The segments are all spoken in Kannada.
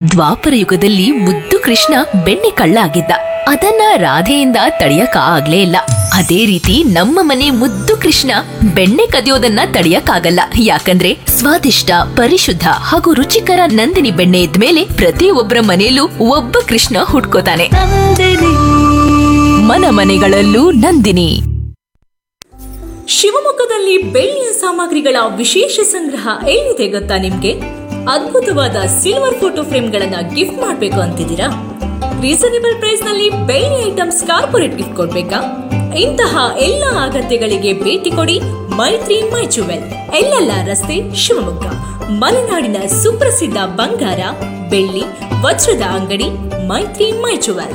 ದ್ವಾಪರ ಯುಗದಲ್ಲಿ ಮುದ್ದು ಕೃಷ್ಣ ಬೆಣ್ಣೆ ಕಳ್ಳ ಆಗಿದ್ದ ಅದನ್ನ ರಾಧೆಯಿಂದ ತಡೆಯಕ ಆಗ್ಲೇ ಇಲ್ಲ ಅದೇ ರೀತಿ ನಮ್ಮ ಮನೆ ಮುದ್ದು ಕೃಷ್ಣ ಬೆಣ್ಣೆ ಕದಿಯೋದನ್ನ ತಡೆಯಕ್ಕಾಗಲ್ಲ ಯಾಕಂದ್ರೆ ಸ್ವಾದಿಷ್ಟ ಪರಿಶುದ್ಧ ಹಾಗೂ ರುಚಿಕರ ನಂದಿನಿ ಬೆಣ್ಣೆ ಇದ್ಮೇಲೆ ಪ್ರತಿಯೊಬ್ಬರ ಮನೆಯಲ್ಲೂ ಒಬ್ಬ ಕೃಷ್ಣ ಹುಟ್ಕೋತಾನೆ ಮನ ಮನೆಗಳಲ್ಲೂ ನಂದಿನಿ ಶಿವಮೊಗ್ಗದಲ್ಲಿ ಬೆಳ್ಳಿಯ ಸಾಮಗ್ರಿಗಳ ವಿಶೇಷ ಸಂಗ್ರಹ ಎಲ್ಲಿದೆ ಗೊತ್ತಾ ನಿಮ್ಗೆ ಅದ್ಭುತವಾದ ಸಿಲ್ವರ್ ಫೋಟೋ ಫ್ರೇಮ್ಗಳನ್ನ ಗಿಫ್ಟ್ ಮಾಡಬೇಕು ಅಂತಿದ್ದೀರಾ ರೀಸನೇಬಲ್ ಪ್ರೈಸ್ ನಲ್ಲಿ ಬೆಳ್ಳಿ ಐಟಮ್ಸ್ ಕಾರ್ಪೊರೇಟ್ ಗಿಫ್ಟ್ ಕೊಡ್ಬೇಕಾ ಇಂತಹ ಎಲ್ಲ ಅಗತ್ಯಗಳಿಗೆ ಭೇಟಿ ಕೊಡಿ ಮೈತ್ರಿ ಮೈ ಜುವೆಲ್ ಎಲ್ಲೆಲ್ಲ ರಸ್ತೆ ಶಿವಮೊಗ್ಗ ಮಲೆನಾಡಿನ ಸುಪ್ರಸಿದ್ಧ ಬಂಗಾರ ಬೆಳ್ಳಿ ವಜ್ರದ ಅಂಗಡಿ Maitri my jewel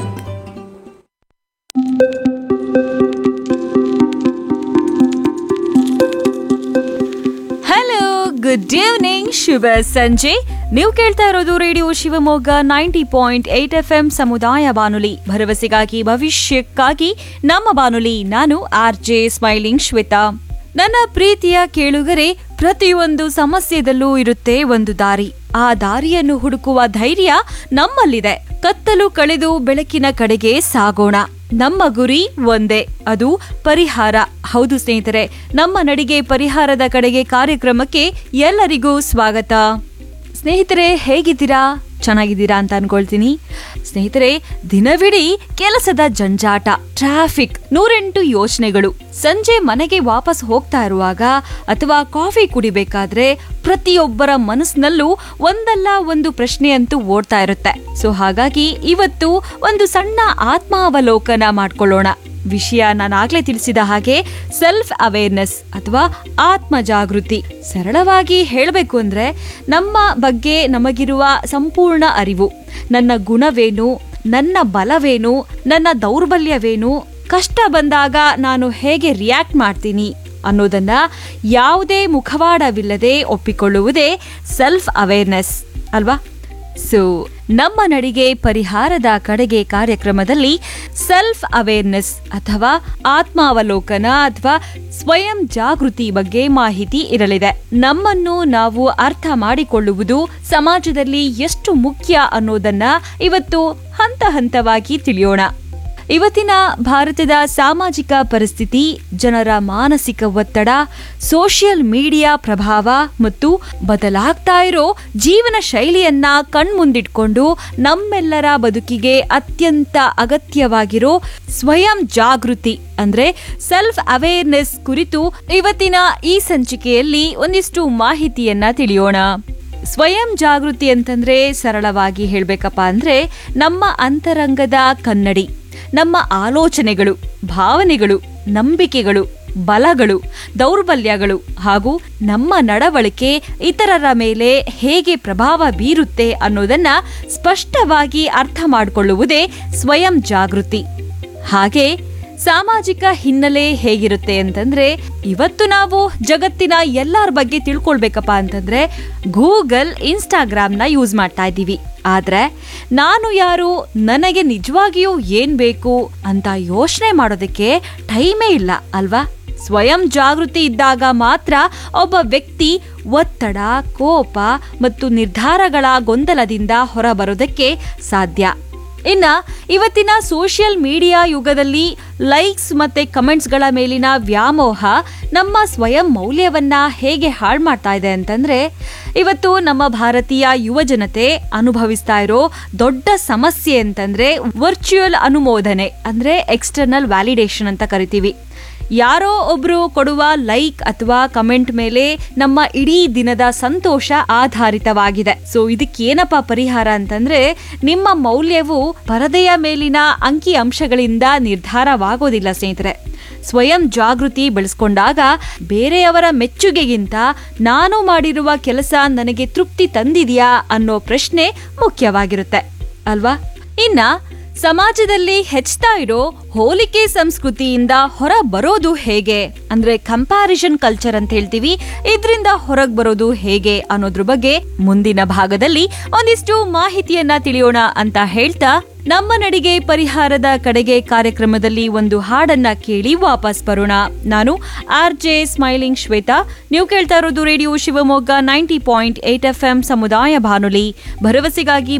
hello good evening ಶುಭ ಸಂಜೆ ನೀವು ಕೇಳ್ತಾ ಇರೋದು radio Shivamogga ninety point eight F M ಸಮುದಾಯ ಬಾನುಲಿ ಭರವಸೆಗಾಗಿ ಭವಿಷ್ಯಕ್ಕಾಗಿ ನಮ್ಮ ಬಾನುಲಿ ನಾನು ಆರ್ ಜೆ ಸ್ಮೈಲಿಂಗ್ ಶ್ವೇತಾ ನನ್ನ ಪ್ರೀತಿಯ ಕೇಳುಗರೆ ಪ್ರತಿಯೊಂದು ಸಮಸ್ಯೆದಲ್ಲೂ ಇರುತ್ತೆ ಒಂದು ದಾರಿ ಆ ದಾರಿಯನ್ನು ಹುಡುಕುವ ಧೈರ್ಯ ನಮ್ಮಲ್ಲಿದೆ ಕತ್ತಲು ಕಳೆದು ಬೆಳಕಿನ ಕಡೆಗೆ ಸಾಗೋಣ ನಮ್ಮ ಗುರಿ ಒಂದೇ ಅದು ಪರಿಹಾರ ಹೌದು ಸ್ನೇಹಿತರೆ ನಮ್ಮ ನಡಿಗೆ ಪರಿಹಾರದ ಕಡೆಗೆ ಕಾರ್ಯಕ್ರಮಕ್ಕೆ ಎಲ್ಲರಿಗೂ ಸ್ವಾಗತ ಸ್ನೇಹಿತರೆ ಹೇಗಿದ್ದೀರಾ ಚೆನ್ನಾಗಿದ್ದೀರಾ ಅಂತ ಅನ್ಕೊಳ್ತೀನಿ ಸ್ನೇಹಿತರೆ ದಿನವಿಡೀ ಕೆಲಸದ ಜಂಜಾಟ ಟ್ರಾಫಿಕ್ ನೂರೆಂಟು ಯೋಚನೆಗಳು ಸಂಜೆ ಮನೆಗೆ ವಾಪಸ್ ಹೋಗ್ತಾ ಇರುವಾಗ ಅಥವಾ ಕಾಫಿ ಕುಡಿಬೇಕಾದ್ರೆ ಪ್ರತಿಯೊಬ್ಬರ ಮನಸ್ಸಿನಲ್ಲೂ ಒಂದಲ್ಲ ಒಂದು ಪ್ರಶ್ನೆ ಅಂತೂ ಓಡ್ತಾ ಇರುತ್ತೆ ಸೊ ಹಾಗಾಗಿ ಇವತ್ತು ಒಂದು ಸಣ್ಣ ಆತ್ಮಾವಲೋಕನ ಮಾಡ್ಕೊಳ್ಳೋಣ ವಿಷಯ ನಾನಾಗ್ಲೇ ತಿಳಿಸಿದ ಹಾಗೆ ಸೆಲ್ಫ್ ಅವೇರ್ನೆಸ್ ಅಥವಾ ಆತ್ಮ ಜಾಗೃತಿ ಸರಳವಾಗಿ ಹೇಳಬೇಕು ಅಂದ್ರೆ ನಮ್ಮ ಬಗ್ಗೆ ನಮಗಿರುವ ಸಂಪೂರ್ಣ ಅರಿವು ನನ್ನ ಗುಣವೇನು ನನ್ನ ಬಲವೇನು ನನ್ನ ದೌರ್ಬಲ್ಯವೇನು ಕಷ್ಟ ಬಂದಾಗ ನಾನು ಹೇಗೆ ರಿಯಾಕ್ಟ್ ಮಾಡ್ತೀನಿ ಅನ್ನೋದನ್ನ ಯಾವುದೇ ಮುಖವಾಡವಿಲ್ಲದೆ ಒಪ್ಪಿಕೊಳ್ಳುವುದೇ ಸೆಲ್ಫ್ ಅವೇರ್ನೆಸ್ ಅಲ್ವಾ ಸೊ ನಮ್ಮ ನಡಿಗೆ ಪರಿಹಾರದ ಕಡೆಗೆ ಕಾರ್ಯಕ್ರಮದಲ್ಲಿ ಸೆಲ್ಫ್ ಅವೇರ್ನೆಸ್ ಅಥವಾ ಆತ್ಮಾವಲೋಕನ ಅಥವಾ ಸ್ವಯಂ ಜಾಗೃತಿ ಬಗ್ಗೆ ಮಾಹಿತಿ ಇರಲಿದೆ ನಮ್ಮನ್ನು ನಾವು ಅರ್ಥ ಮಾಡಿಕೊಳ್ಳುವುದು ಸಮಾಜದಲ್ಲಿ ಎಷ್ಟು ಮುಖ್ಯ ಅನ್ನೋದನ್ನ ಇವತ್ತು ಹಂತ ಹಂತವಾಗಿ ತಿಳಿಯೋಣ ಇವತ್ತಿನ ಭಾರತದ ಸಾಮಾಜಿಕ ಪರಿಸ್ಥಿತಿ ಜನರ ಮಾನಸಿಕ ಒತ್ತಡ ಸೋಷಿಯಲ್ ಮೀಡಿಯಾ ಪ್ರಭಾವ ಮತ್ತು ಬದಲಾಗ್ತಾ ಇರೋ ಜೀವನ ಶೈಲಿಯನ್ನ ಕಣ್ಮುಂದಿಟ್ಕೊಂಡು ನಮ್ಮೆಲ್ಲರ ಬದುಕಿಗೆ ಅತ್ಯಂತ ಅಗತ್ಯವಾಗಿರೋ ಸ್ವಯಂ ಜಾಗೃತಿ ಅಂದ್ರೆ ಸೆಲ್ಫ್ ಅವೇರ್ನೆಸ್ ಕುರಿತು ಇವತ್ತಿನ ಈ ಸಂಚಿಕೆಯಲ್ಲಿ ಒಂದಿಷ್ಟು ಮಾಹಿತಿಯನ್ನ ತಿಳಿಯೋಣ ಸ್ವಯಂ ಜಾಗೃತಿ ಅಂತಂದ್ರೆ ಸರಳವಾಗಿ ಹೇಳ್ಬೇಕಪ್ಪ ಅಂದ್ರೆ ನಮ್ಮ ಅಂತರಂಗದ ಕನ್ನಡಿ ನಮ್ಮ ಆಲೋಚನೆಗಳು ಭಾವನೆಗಳು ನಂಬಿಕೆಗಳು ಬಲಗಳು ದೌರ್ಬಲ್ಯಗಳು ಹಾಗೂ ನಮ್ಮ ನಡವಳಿಕೆ ಇತರರ ಮೇಲೆ ಹೇಗೆ ಪ್ರಭಾವ ಬೀರುತ್ತೆ ಅನ್ನೋದನ್ನ ಸ್ಪಷ್ಟವಾಗಿ ಅರ್ಥ ಮಾಡಿಕೊಳ್ಳುವುದೇ ಸ್ವಯಂ ಜಾಗೃತಿ ಹಾಗೆ ಸಾಮಾಜಿಕ ಹಿನ್ನೆಲೆ ಹೇಗಿರುತ್ತೆ ಅಂತಂದ್ರೆ ಇವತ್ತು ನಾವು ಜಗತ್ತಿನ ಎಲ್ಲರ ಬಗ್ಗೆ ತಿಳ್ಕೊಳ್ಬೇಕಪ್ಪ ಅಂತಂದ್ರೆ ಗೂಗಲ್ ಇನ್ಸ್ಟಾಗ್ರಾಮ್ನ ಯೂಸ್ ಮಾಡ್ತಾ ಇದ್ದೀವಿ ಆದ್ರೆ ನಾನು ಯಾರು ನನಗೆ ನಿಜವಾಗಿಯೂ ಏನ್ ಬೇಕು ಅಂತ ಯೋಚನೆ ಮಾಡೋದಕ್ಕೆ ಟೈಮೇ ಇಲ್ಲ ಅಲ್ವಾ ಸ್ವಯಂ ಜಾಗೃತಿ ಇದ್ದಾಗ ಮಾತ್ರ ಒಬ್ಬ ವ್ಯಕ್ತಿ ಒತ್ತಡ ಕೋಪ ಮತ್ತು ನಿರ್ಧಾರಗಳ ಗೊಂದಲದಿಂದ ಹೊರಬರೋದಕ್ಕೆ ಸಾಧ್ಯ ಇನ್ನ ಇವತ್ತಿನ ಸೋಷಿಯಲ್ ಮೀಡಿಯಾ ಯುಗದಲ್ಲಿ ಲೈಕ್ಸ್ ಮತ್ತೆ ಕಮೆಂಟ್ಸ್ಗಳ ಮೇಲಿನ ವ್ಯಾಮೋಹ ನಮ್ಮ ಸ್ವಯಂ ಮೌಲ್ಯವನ್ನ ಹೇಗೆ ಹಾಳು ಮಾಡ್ತಾ ಇದೆ ಅಂತಂದ್ರೆ ಇವತ್ತು ನಮ್ಮ ಭಾರತೀಯ ಯುವ ಜನತೆ ಅನುಭವಿಸ್ತಾ ಇರೋ ದೊಡ್ಡ ಸಮಸ್ಯೆ ಅಂತಂದ್ರೆ ವರ್ಚುವಲ್ ಅನುಮೋದನೆ ಅಂದ್ರೆ ಎಕ್ಸ್ಟರ್ನಲ್ ವ್ಯಾಲಿಡೇಷನ್ ಅಂತ ಕರಿತೀವಿ ಯಾರೋ ಒಬ್ರು ಕೊಡುವ ಲೈಕ್ ಅಥವಾ ಕಮೆಂಟ್ ಮೇಲೆ ನಮ್ಮ ಇಡೀ ದಿನದ ಸಂತೋಷ ಆಧಾರಿತವಾಗಿದೆ ಸೊ ಇದಕ್ಕೇನಪ್ಪ ಪರಿಹಾರ ಅಂತಂದ್ರೆ ನಿಮ್ಮ ಮೌಲ್ಯವು ಪರದೆಯ ಮೇಲಿನ ಅಂಕಿ ಅಂಶಗಳಿಂದ ನಿರ್ಧಾರವಾಗೋದಿಲ್ಲ ಸ್ನೇಹಿತರೆ ಸ್ವಯಂ ಜಾಗೃತಿ ಬೆಳೆಸ್ಕೊಂಡಾಗ ಬೇರೆಯವರ ಮೆಚ್ಚುಗೆಗಿಂತ ನಾನು ಮಾಡಿರುವ ಕೆಲಸ ನನಗೆ ತೃಪ್ತಿ ತಂದಿದೆಯಾ ಅನ್ನೋ ಪ್ರಶ್ನೆ ಮುಖ್ಯವಾಗಿರುತ್ತೆ ಅಲ್ವಾ ಇನ್ನ ಸಮಾಜದಲ್ಲಿ ಹೆಚ್ಚುತ್ತಾ ಇರೋ ಹೋಲಿಕೆ ಸಂಸ್ಕೃತಿಯಿಂದ ಹೊರ ಬರೋದು ಹೇಗೆ ಅಂದ್ರೆ ಕಂಪ್ಯಾರಿಸನ್ ಕಲ್ಚರ್ ಅಂತ ಹೇಳ್ತೀವಿ ಇದರಿಂದ ಹೊರಗ್ ಬರೋದು ಹೇಗೆ ಅನ್ನೋದ್ರ ಬಗ್ಗೆ ಮುಂದಿನ ಭಾಗದಲ್ಲಿ ಒಂದಿಷ್ಟು ಮಾಹಿತಿಯನ್ನ ತಿಳಿಯೋಣ ಅಂತ ಹೇಳ್ತಾ ನಮ್ಮ ನಡಿಗೆ ಪರಿಹಾರದ ಕಡೆಗೆ ಕಾರ್ಯಕ್ರಮದಲ್ಲಿ ಒಂದು ಹಾಡನ್ನ ಕೇಳಿ ವಾಪಸ್ ಬರೋಣ ನಾನು ಆರ್ ಜೆ ಸ್ಮೈಲಿಂಗ್ ಶ್ವೇತಾ ನೀವು ಕೇಳ್ತಾ ಇರೋದು radio Shivamogga ninety point eight F M ಸಮುದಾಯ ಬಾನುಲಿ ಭರವಸೆಗಾಗಿ ಭವಿಷ್ಯ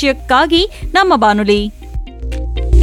ಭವಿಷ್ಯಕ್ಕಾಗಿ ನಮ್ಮ ಬಾನುಲಿ